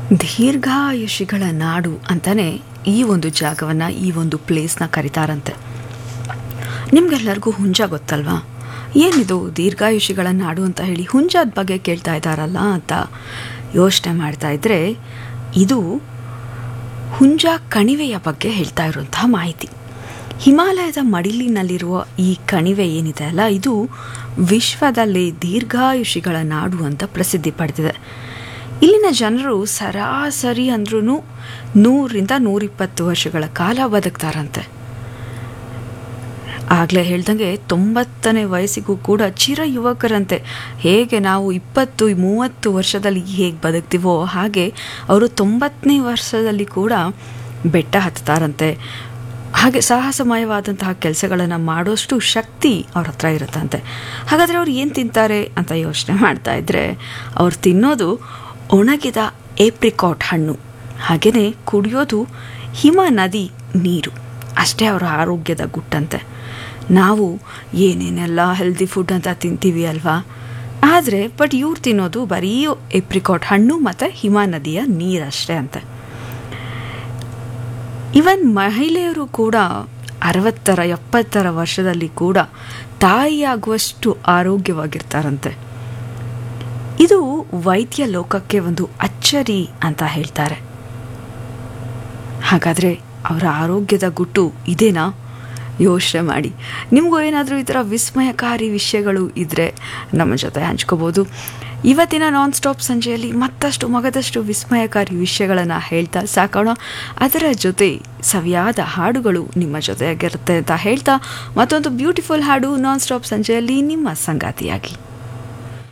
ದೀರ್ಘಾಯುಷಿಗಳ ನಾಡು ಅಂತಾನೆ ಈ ಒಂದು ಜಾಗವನ್ನು ಈ ಒಂದು ಪ್ಲೇಸ್ನ ಕರೀತಾರಂತೆ ನಿಮ್ಗೆಲ್ಲರಿಗೂ ಹುಂಜ ಗೊತ್ತಲ್ವಾ ಏನಿದು ದೀರ್ಘಾಯುಷಿಗಳ ನಾಡು ಅಂತ ಹೇಳಿ ಹುಂಜದ ಬಗ್ಗೆ ಕೇಳ್ತಾ ಇದ್ದಾರಲ್ಲ ಅಂತ ಯೋಚನೆ ಮಾಡ್ತಾ ಇದ್ರೆ ಇದು ಹುಂಜ ಕಣಿವೆಯ ಬಗ್ಗೆ ಹೇಳ್ತಾ ಇರುವಂತಹ ಮಾಹಿತಿ ಹಿಮಾಲಯದ ಮಡಿಲಿನಲ್ಲಿರುವ ಈ ಕಣಿವೆ ಏನಿದೆ ಅಲ್ಲ ಇದು ವಿಶ್ವದಲ್ಲಿ ದೀರ್ಘಾಯುಷಿಗಳ ನಾಡು ಅಂತ ಪ್ರಸಿದ್ಧಿ ಪಡೆದಿದೆ ಇಲ್ಲಿನ ಜನರು ಸರಾಸರಿ ಅಂದ್ರೂ ನೂರಿಂದ ನೂರಿಪ್ಪತ್ತು ವರ್ಷಗಳ ಕಾಲ ಬದುಕ್ತಾರಂತೆ ಆಗಲೇ ಹೇಳ್ದಂಗೆ ತೊಂಬತ್ತನೇ ವಯಸ್ಸಿಗೂ ಕೂಡ ಚಿರ ಯುವಕರಂತೆ ಹೇಗೆ ನಾವು ಇಪ್ಪತ್ತು ಮೂವತ್ತು ವರ್ಷದಲ್ಲಿ ಹೇಗೆ ಬದುಕ್ತೀವೋ ಹಾಗೆ ಅವರು ತೊಂಬತ್ತನೇ ವರ್ಷದಲ್ಲಿ ಕೂಡ ಬೆಟ್ಟ ಹತ್ತಾರಂತೆ ಹಾಗೆ ಸಾಹಸಮಯವಾದಂತಹ ಕೆಲಸಗಳನ್ನು ಮಾಡೋಷ್ಟು ಶಕ್ತಿ ಅವ್ರ ಹತ್ರ ಇರುತ್ತಂತೆ ಹಾಗಾದರೆ ಅವ್ರು ಏನು ತಿಂತಾರೆ ಅಂತ ಯೋಚನೆ ಮಾಡ್ತಾ ಇದ್ರೆ ಅವ್ರು ತಿನ್ನೋದು ಒಣಗಿದ ಏಪ್ರಿಕಾಟ್ ಹಣ್ಣು ಹಾಗೆಯೇ ಕುಡಿಯೋದು ಹಿಮ ನದಿ ನೀರು ಅಷ್ಟೇ ಅವರ ಆರೋಗ್ಯದ ಗುಟ್ಟಂತೆ ನಾವು ಏನೇನೆಲ್ಲ ಹೆಲ್ದಿ ಫುಡ್ ಅಂತ ತಿಂತೀವಿ ಅಲ್ವಾ ಆದರೆ ಬಟ್ ಇವ್ರು ತಿನ್ನೋದು ಬರೀ ಏಪ್ರಿಕಾಟ್ ಹಣ್ಣು ಮತ್ತು ಹಿಮ ನದಿಯ ನೀರಷ್ಟೇ ಅಂತೆ ಇವನ್ ಮಹಿಳೆಯರು ಕೂಡ ಅರವತ್ತರ ಎಪ್ಪತ್ತರ ವರ್ಷದಲ್ಲಿ ಕೂಡ ತಾಯಿಯಾಗುವಷ್ಟು ಆರೋಗ್ಯವಾಗಿರ್ತಾರಂತೆ ಇದು ವೈದ್ಯ ಲೋಕಕ್ಕೆ ಒಂದು ಅಚ್ಚರಿ ಅಂತ ಹೇಳ್ತಾರೆ ಹಾಗಾದರೆ ಅವರ ಆರೋಗ್ಯದ ಗುಟ್ಟು ಇದೇನಾ ಯೋಚನೆ ಮಾಡಿ ನಿಮಗೂ ಏನಾದರೂ ಈ ಥರ ವಿಸ್ಮಯಕಾರಿ ವಿಷಯಗಳು ಇದ್ದರೆ ನಮ್ಮ ಜೊತೆ ಹಂಚ್ಕೋಬೋದು ಇವತ್ತಿನ ನಾನ್ ಸ್ಟಾಪ್ ಸಂಜೆಯಲ್ಲಿ ಮತ್ತಷ್ಟು ಮಗದಷ್ಟು ವಿಸ್ಮಯಕಾರಿ ವಿಷಯಗಳನ್ನು ಹೇಳ್ತಾ ಸಾಕೋಣ ಅದರ ಜೊತೆ ಸವಿಯಾದ ಹಾಡುಗಳು ನಿಮ್ಮ ಜೊತೆಯಾಗಿರುತ್ತೆ ಅಂತ ಹೇಳ್ತಾ ಮತ್ತೊಂದು ಬ್ಯೂಟಿಫುಲ್ ಹಾಡು ನಾನ್ ಸ್ಟಾಪ್ ಸಂಜೆಯಲ್ಲಿ ನಿಮ್ಮ ಸಂಗಾತಿಯಾಗಿ